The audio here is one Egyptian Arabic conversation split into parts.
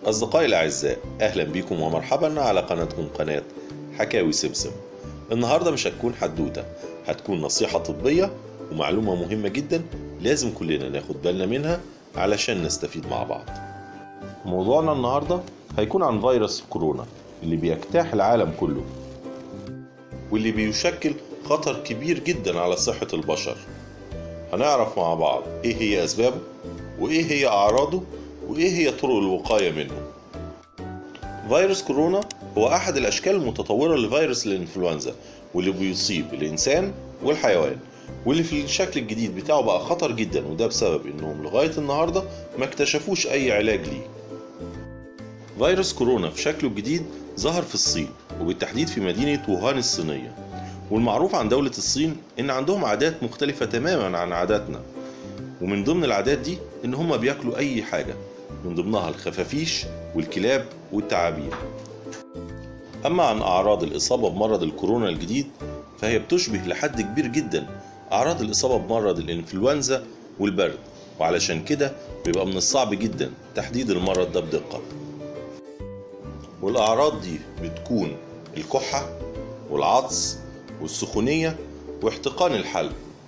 أصدقائي الأعزاء أهلا بيكم ومرحبا على قناتكم قناة حكاوي سمسم النهاردة مش هتكون حدوتة هتكون نصيحة طبية ومعلومة مهمة جدا لازم كلنا ناخد بالنا منها علشان نستفيد مع بعض موضوعنا النهاردة هيكون عن فيروس كورونا اللي بيجتاح العالم كله واللي بيشكل خطر كبير جدا على صحة البشر هنعرف مع بعض ايه هي اسبابه وايه هي اعراضه وايه هي طرق الوقاية منه فيروس كورونا هو احد الاشكال المتطورة لفيروس الانفلونزا واللي بيصيب الانسان والحيوان واللي في الشكل الجديد بتاعه بقى خطر جدا وده بسبب انهم لغاية النهاردة ما اكتشفوش اي علاج ليه فيروس كورونا في شكله الجديد ظهر في الصين وبالتحديد في مدينة ووهان الصينية والمعروف عن دولة الصين إن عندهم عادات مختلفة تماما عن عاداتنا ومن ضمن العادات دي إن هما بياكلوا أي حاجة من ضمنها الخفافيش والكلاب والتعابين أما عن أعراض الإصابة بمرض الكورونا الجديد فهي بتشبه لحد كبير جدا أعراض الإصابة بمرض الإنفلونزا والبرد وعلشان كده بيبقى من الصعب جدا تحديد المرض ده بدقة والأعراض دي بتكون الكحة والعطس والسخونية واحتقان الحلق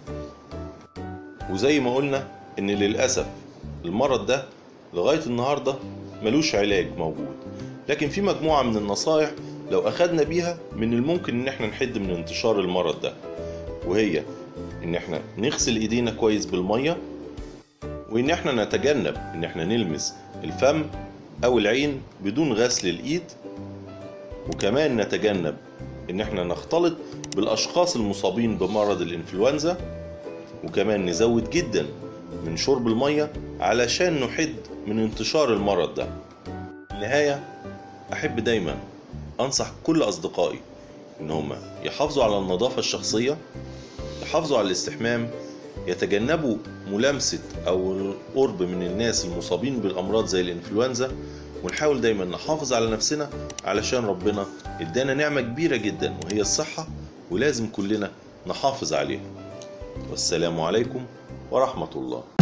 وزي ما قلنا إن للأسف المرض ده لغاية النهاردة ملوش علاج موجود لكن في مجموعة من النصايح لو أخدنا بيها من الممكن إن احنا نحد من انتشار المرض ده وهي إن احنا نغسل إيدينا كويس بالمية وإن احنا نتجنب إن احنا نلمس الفم أو العين بدون غسل الإيد وكمان نتجنب إن احنا نختلط بالأشخاص المصابين بمرض الإنفلونزا وكمان نزود جدا من شرب المية علشان نحد من انتشار المرض ده في النهاية أحب دايما أنصح كل أصدقائي إن هم يحافظوا على النظافة الشخصية يحافظوا على الاستحمام يتجنبوا ملامسة أو القرب من الناس المصابين بالأمراض زي الإنفلونزا ونحاول دايما نحافظ على نفسنا علشان ربنا ادانا نعمة كبيرة جدا وهي الصحة ولازم كلنا نحافظ عليها والسلام عليكم ورحمة الله